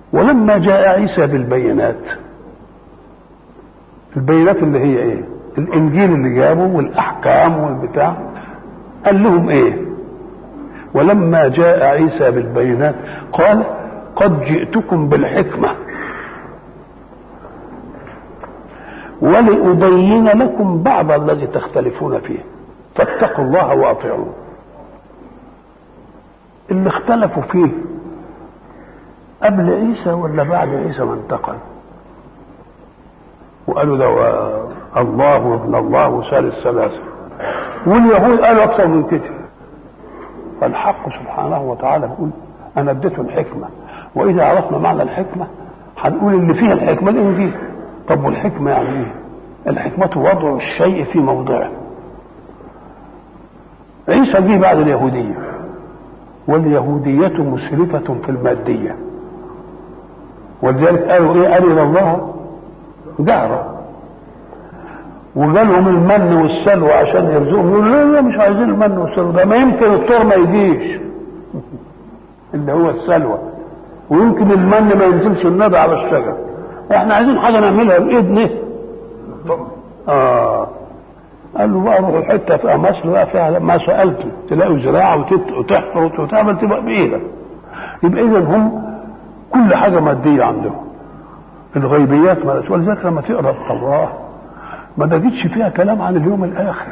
ولما جاء عيسى بالبينات البينات اللي هي ايه الانجيل اللي جابه والاحكام والبتاع قال لهم ايه ولما جاء عيسى بالبينات قال قد جئتكم بالحكمه ولأبين لكم بعض الذي تختلفون فيه فاتقوا الله وأطيعون اللي اختلفوا فيه قبل عيسى ولا بعد عيسى ما انتقل وقالوا ده الله وابن الله وثالث ثلاثة واليهود قالوا أكثر من كده فالحق سبحانه وتعالى بيقول أنا اديته الحكمة وإذا عرفنا معنى الحكمة هنقول اللي فيها الحكمة الإنجيل طب والحكمة يعني ايه؟ الحكمة وضع الشيء في موضعه. عيسى جه بعد اليهودية واليهودية مسرفة في المادية ولذلك قالوا ايه أرنا الله جهرا وجالهم المن والسلوى عشان يرزقهم يقولوا لا لا مش عايزين المن والسلوى ده ما يمكن الطور ما يجيش اللي هو السلوى ويمكن المن ما ينزلش الندى على الشجر احنا عايزين حاجه نعملها بايدنا اه قال له بقى روحوا حته في مصر بقى فيها ما سالته تلاقوا زراعه وتحفر وتعمل تبقى بايدك يبقى اذا هم كل حاجه ماديه عندهم الغيبيات ما ولذلك لما تقرا التوراه ما تجدش فيها كلام عن اليوم الاخر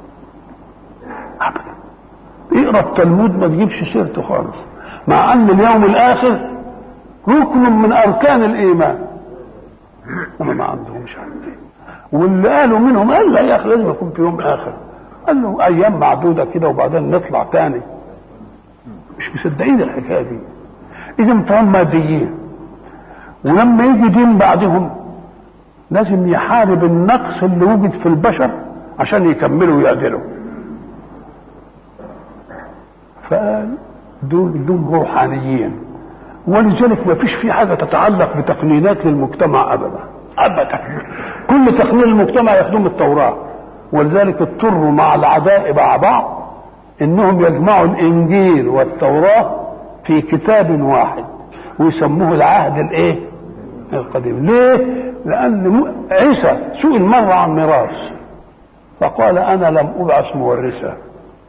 ابدا اقرا التلمود ما تجيبش سيرته خالص مع ان اليوم الاخر ركن من اركان الايمان هم ما عندهمش حاجه واللي قالوا منهم قال لا يا اخي لازم يكون في يوم اخر قال له ايام معدوده كده وبعدين نطلع تاني مش مصدقين الحكايه دي اذا فهم ماديين ولما يجي دين بعدهم لازم يحارب النقص اللي وجد في البشر عشان يكملوا ويعدلوا فقال دول دول روحانيين ولذلك ما فيش في حاجه تتعلق بتقنينات للمجتمع ابدا ابدا كل تقنين المجتمع يخدم التوراه ولذلك اضطروا مع العداء مع بعض انهم يجمعوا الانجيل والتوراه في كتاب واحد ويسموه العهد الايه القديم ليه لان عيسى سئل مره عن ميراث فقال انا لم ابعث مورثا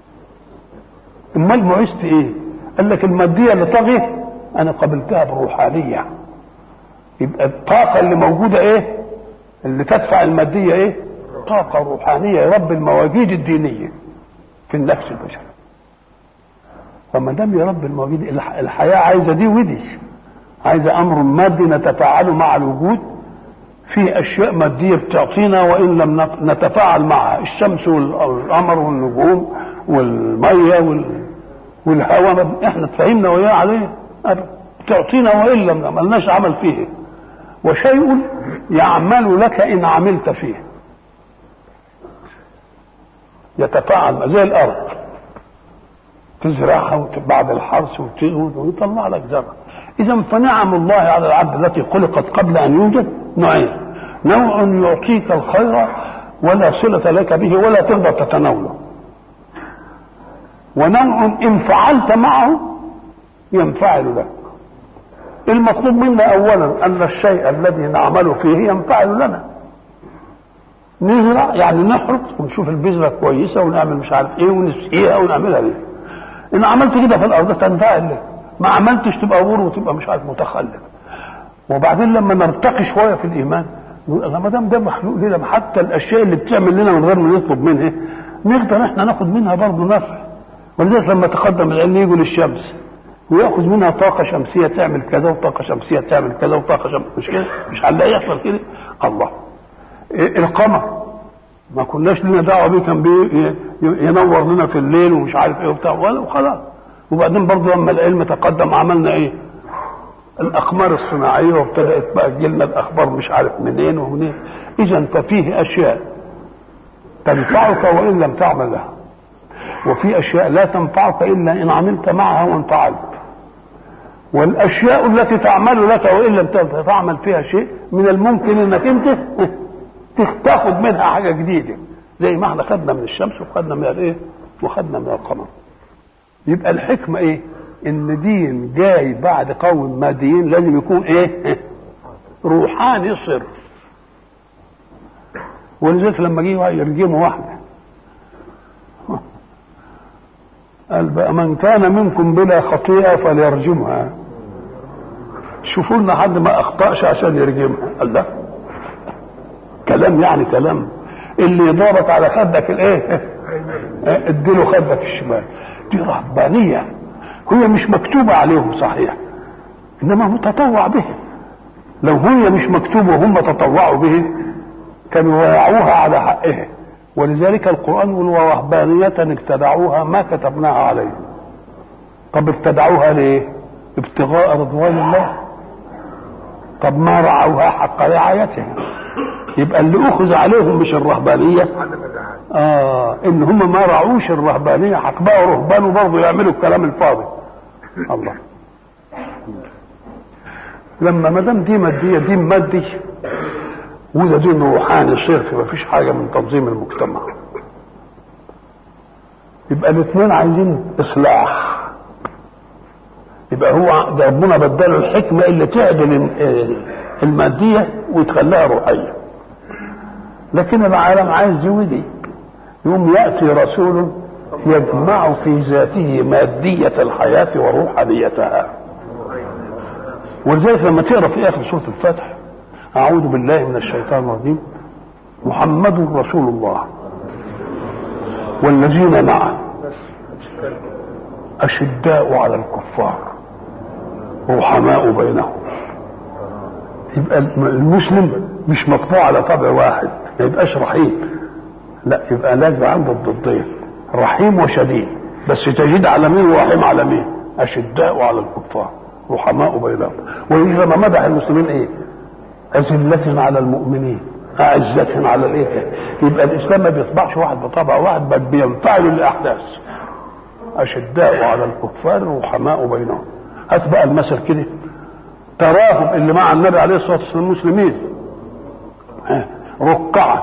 امال بعثت ايه قال لك الماديه اللي طغت انا قبلتها بروحانيه يبقى الطاقه اللي موجوده ايه اللي تدفع الماديه ايه طاقه روحانيه يربي المواجيد الدينيه في النفس البشري فما دام يربي المواجيد الحياه عايزه دي ودي عايزه امر مادي نتفاعل مع الوجود في اشياء ماديه بتعطينا وان لم نتفاعل معها الشمس والقمر والنجوم والميه وال... والهواء احنا اتفاهمنا وياه عليه تعطينا وان لم ملناش عمل فيه وشيء يعمل لك ان عملت فيه يتفاعل زي الارض تزرعها بعد الحرث ويطلع لك زرع اذا فنعم الله على العبد التي خلقت قبل ان يوجد نوعين نوع يعطيك الخير ولا صلة لك به ولا تقدر تتناوله ونوع ان فعلت معه ينفعل لك المطلوب منا اولا ان الشيء الذي نعمله فيه ينفعل لنا نزرع يعني نحرث ونشوف البذرة كويسة ونعمل مش عارف ايه ونسقيها ونعملها ليه ان عملت كده في الارض تنفعل لك ما عملتش تبقى غور وتبقى مش عارف متخلف وبعدين لما نرتقي شويه في الايمان نقول ما دام ده مخلوق لنا حتى الاشياء اللي بتعمل لنا من غير ما نطلب منها نقدر احنا ناخد منها برضه نفع ولذلك لما تقدم العلم يجوا للشمس وياخذ منها طاقه شمسيه تعمل كذا وطاقه شمسيه تعمل كذا وطاقه شمسيه مش كده مش هنلاقي يحصل كده الله إيه القمر ما كناش لنا دعوه بيه كان بيه ينور لنا في الليل ومش عارف ايه وبتاع وخلاص وبعدين برضه لما العلم تقدم عملنا ايه؟ الاقمار الصناعيه وابتدات بقى تجيلنا الاخبار مش عارف منين ومنين اذا ففيه اشياء تنفعك وان لم تعمل لها وفي اشياء لا تنفعك الا ان عملت معها وانفعلت والاشياء التي تعمل لك وان لم تعمل فيها شيء من الممكن انك انت تاخد منها حاجه جديده زي ما احنا خدنا من الشمس وخدنا من الايه وخدنا من القمر يبقى الحكمه ايه ان دين جاي بعد قوم ماديين لازم يكون ايه روحاني صرف ولذلك لما جه يرجموا واحده قال بقى من كان منكم بلا خطيئه فليرجمها شوفوا لنا حد ما اخطاش عشان يرجمها قال ده كلام يعني كلام اللي يضربك على خدك الايه اديله خدك الشمال دي رهبانيه هي مش مكتوبه عليهم صحيح انما متطوع به لو هي مش مكتوبه وهم تطوعوا به كانوا ويعوها على حقها ولذلك القرآن يقول ورهبانية ابتدعوها ما كتبناها عليهم طب ابتدعوها ليه ابتغاء رضوان الله طب ما رعوها حق رعايتها يبقى اللي اخذ عليهم مش الرهبانية اه ان هم ما رعوش الرهبانية حق بقى رهبان وبرضه يعملوا الكلام الفاضي الله لما ما دام دي مادية دين مادي وده دين روحاني صرف ما فيش حاجه من تنظيم المجتمع يبقى الاثنين عايزين اصلاح يبقى هو ده ربنا بدله الحكمه اللي تعدل الماديه وتخليها روحيه لكن العالم عايز دي ودي يوم ياتي رسول يجمع في ذاته ماديه الحياه وروحانيتها ولذلك لما تقرا في اخر سوره الفتح أعوذ بالله من الشيطان الرجيم محمد رسول الله والذين معه أشداء على الكفار رحماء بينهم يبقى المسلم مش مطبوع على طبع واحد ما يبقاش رحيم لا يبقى لازم عنده الضدين رحيم وشديد بس تجد على مين ورحيم على مين أشداء على الكفار رحماء بينهم ويجي لما مدح المسلمين ايه أذلة على المؤمنين أعزة على الإيه يبقى الإسلام ما بيطبعش واحد بطبع واحد بل بينفعل الأحداث أشداء على الكفار رحماء بينهم هات بقى المثل كده تراهم اللي مع النبي عليه الصلاة والسلام المسلمين ركعا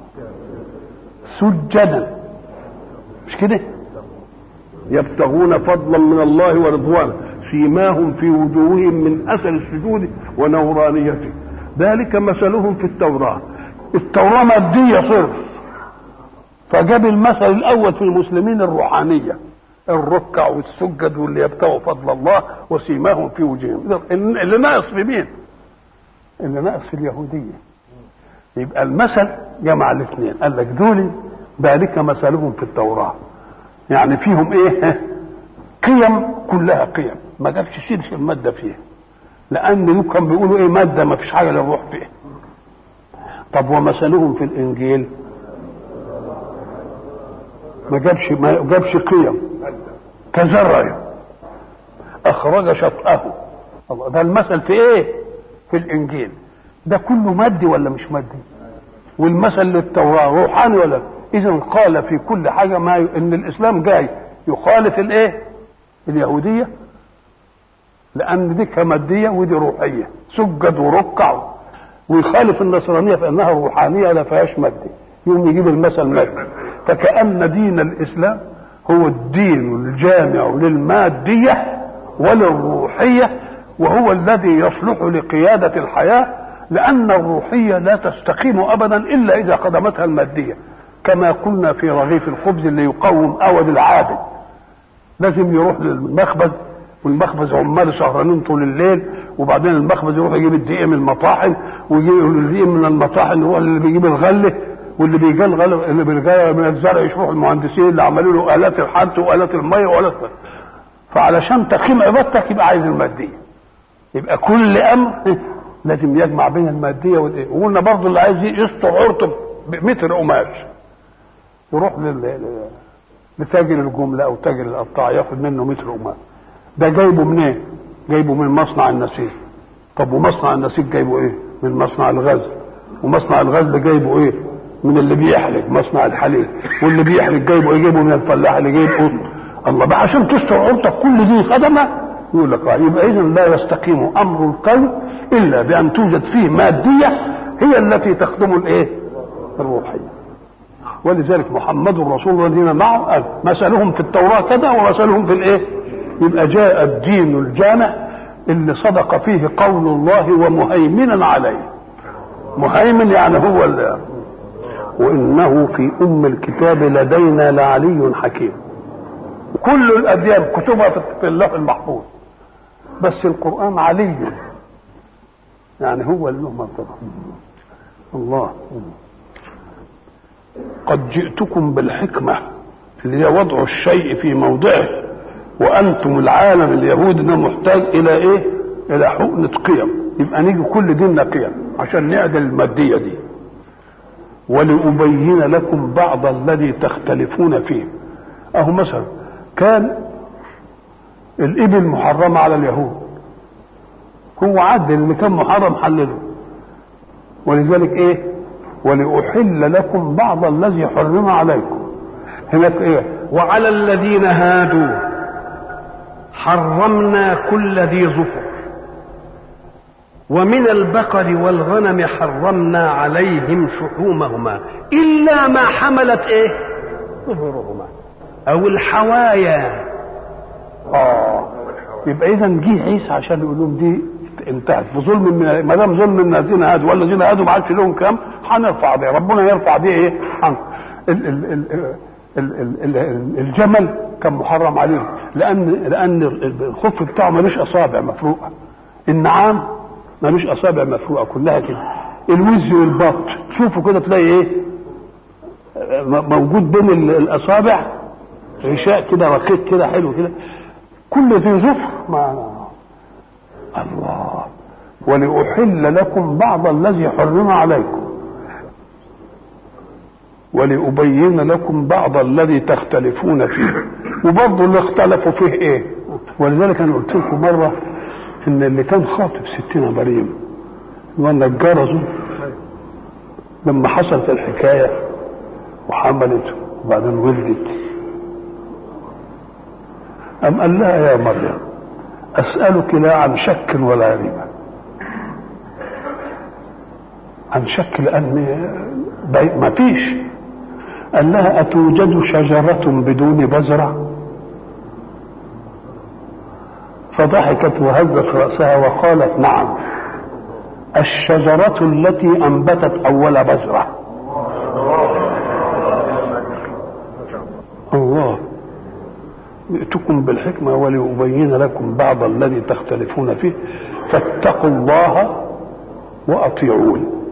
سجدا مش كده يبتغون فضلا من الله ورضوانه سيماهم في وجوههم من اثر السجود ونورانيته ذلك مثلهم في التوراة التوراة مادية صرف فجاب المثل الأول في المسلمين الروحانية الركع والسجد واللي يبتغوا فضل الله وسيماهم في وجوههم اللي ناقص في مين؟ اللي ناقص في اليهودية يبقى المثل جمع الاثنين قال لك دول ذلك مثلهم في التوراة يعني فيهم ايه قيم كلها قيم ما جابش شيء المادة فيها لان كان بيقولوا ايه ماده ما فيش حاجه للروح فيها طب ومثلهم في الانجيل ما جابش ما جابش قيم كزرع اخرج شطاه الله ده المثل في ايه في الانجيل ده كله مادي ولا مش مادي والمثل للتوراه روحاني ولا اذا قال في كل حاجه ما ي... ان الاسلام جاي يخالف الايه اليهوديه لان دي كماديه ودي روحيه سجد وركع ويخالف النصرانيه فانها روحانيه لا فيهاش مادي يوم يجيب المثل مادي فكأن دين الاسلام هو الدين الجامع للماديه وللروحيه وهو الذي يصلح لقياده الحياه لان الروحيه لا تستقيم ابدا الا اذا قدمتها الماديه كما قلنا في رغيف الخبز اللي يقوم اود العابد لازم يروح للمخبز والمخبز عمال سهرانين طول الليل وبعدين المخبز يروح يجيب الدقيق من المطاحن ويجيب الدقيق من المطاحن يروح اللي بيجيب الغله واللي بيجي الغله اللي بيجي من الزرع يشوف المهندسين اللي عملوا له الات الحنط والات الميه والات فعلشان تقيم عبادتك يبقى عايز الماديه يبقى كل امر لازم يجمع بين الماديه والايه وقلنا برضه اللي عايز يستر عورته بمتر قماش يروح لل لتاجر الجمله او تاجر القطاع ياخد منه متر قماش ده جايبه منين؟ جايبه من مصنع النسيج طب ومصنع النسيج جايبه ايه؟ من مصنع الغزل ومصنع الغزل جايبه ايه؟ من اللي بيحلق مصنع الحليب واللي بيحلق جايبه ايه؟ جايبه من الفلاح اللي جايب قطن الله بقى عشان تستر عورتك كل دي خدمه يقول لك يبقى اذا لا يستقيم امر الكون الا بان توجد فيه ماديه هي التي تخدم الايه؟ الروحيه ولذلك محمد رسول الله الذين معه قال مثلهم في التوراه كذا ومثلهم في الايه؟ يبقى جاء الدين الجامع اللي صدق فيه قول الله ومهيمنا عليه مهيمن يعني هو اللي وانه في ام الكتاب لدينا لعلي حكيم كل الاديان كتبها في اللوح المحفوظ بس القران علي يعني هو اللي له مرتبه الله قد جئتكم بالحكمه اللي هي وضع الشيء في موضعه وانتم العالم اليهودي ده محتاج الى ايه الى حقنه قيم يبقى نيجي كل ديننا قيم عشان نعدل الماديه دي ولأبين لكم بعض الذي تختلفون فيه أهو مثلا كان الإبل محرمة على اليهود هو عدل اللي كان محرم حلله ولذلك إيه ولأحل لكم بعض الذي حرم عليكم هناك إيه وعلى الذين هادوا حرمنا كل ذي ظفر ومن البقر والغنم حرمنا عليهم شحومهما إلا ما حملت إيه ظهورهما أو الحوايا آه يبقى إذا جه عيسى عشان يقول لهم دي انتهت بظلم من ما دام ظلم من الذين هادوا والذين هادوا ما عادش لهم كام هنرفع دي ربنا يرفع دي ايه؟ عن ال ال ال ال ال ال الجمل كان محرم عليهم لان لان الخف بتاعه ملوش اصابع مفروقه النعام ملوش اصابع مفروقه كلها كده الوز والبط تشوفوا كده تلاقي ايه موجود بين الاصابع غشاء كده رقيق كده حلو كده كل ذي ظفر ما الله ولأحل لكم بعض الذي حرم عليكم ولأبين لكم بعض الذي تختلفون فيه وبرضه اللي اختلفوا فيه ايه ولذلك انا قلت لكم مره ان اللي كان خاطب ستنا مريم وانا الجرزوا لما حصلت الحكايه وحملت وبعدين ولدت أم قال لها يا مريم أسألك لا عن شك ولا ريبة عن شك لأن ما فيش قال لها أتوجد شجرة بدون بذرة فضحكت وهزت رأسها وقالت نعم الشجرة التي أنبتت أول بذرة الله جئتكم بالحكمة ولأبين لكم بعض الذي تختلفون فيه فاتقوا الله وأطيعون